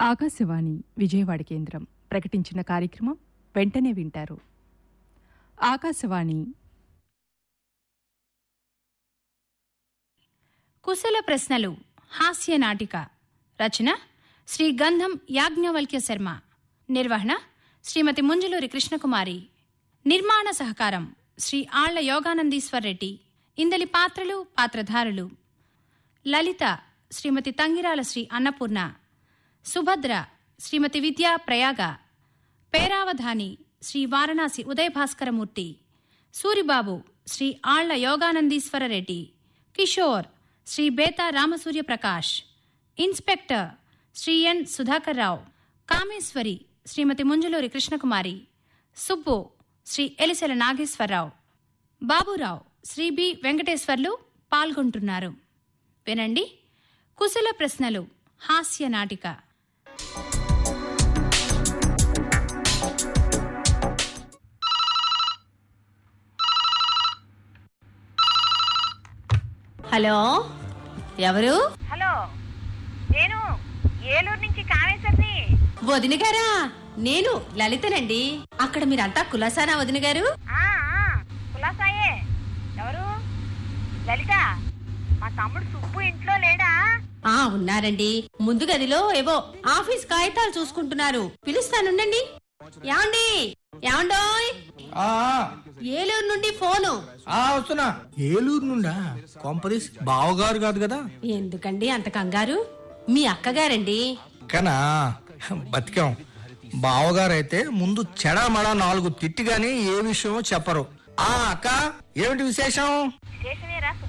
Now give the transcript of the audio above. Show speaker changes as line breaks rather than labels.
ఆకాశవాణి విజయవాడ కేంద్రం ప్రకటించిన కార్యక్రమం వెంటనే వింటారు ఆకాశవాణి
కుశల ప్రశ్నలు హాస్య నాటిక రచన శ్రీ గంధం యాజ్ఞవల్క్య శర్మ నిర్వహణ శ్రీమతి ముంజలూరి కృష్ణకుమారి నిర్మాణ సహకారం శ్రీ ఆళ్ల యోగానందీశ్వర్ రెడ్డి ఇందలి పాత్రలు పాత్రధారులు లలిత శ్రీమతి Tangirala Shri Annapurna Subhadra Srimathi Vidya Prayaga Peravadhani Sri Varanasi Udayabhaskaramurthy Suribabu Sri Alla Yoganandeeswara Reddy Kishore Sri Betha Ramasurya Prakash inspector Sri N Sudhakar Rao Kameswari Srimathi Munjaluri Krishnakumari Subbu Sri Elisela Nageswararao Baburao Sri B Venkateswarlu పాల్గొంటున్నారు వినండి కుశల ప్రశ్నలు హాస్య నాటిక
హలో ఎవరు
హలో నేను ఏలూరు నుంచి కామేశ్వరిని
వదిన గారా నేను లలితనండి అక్కడ మీరంతా కులాసానా వదిన గారు
ఆ, ఆ, కులాసాయే ఎవరు లలిత మా తమ్ముడు సుబ్బు ఇంట్లో లేడా
ఆ ఉన్నారండి ముందు గదిలో ఏవో ఆఫీస్ కాగితాలు చూసుకుంటున్నారు పిలుస్తానుండండి యాండి యాండోయ్
ఆ
ఏలూరు నుండి ఫోను
ఆ వస్తున్నా ఏలూరు నుండా కొంపదీస్ బావగారు కాదు కదా
ఎందుకండి అంత కంగారు మీ అక్కగారండి
కనా బతికాం బావగారు అయితే ముందు చెడమడ నాలుగు తిట్టి గాని ఏ విషయమో చెప్పరు ఆ అక్క ఏమిటి విశేషం
స్టేషనేరా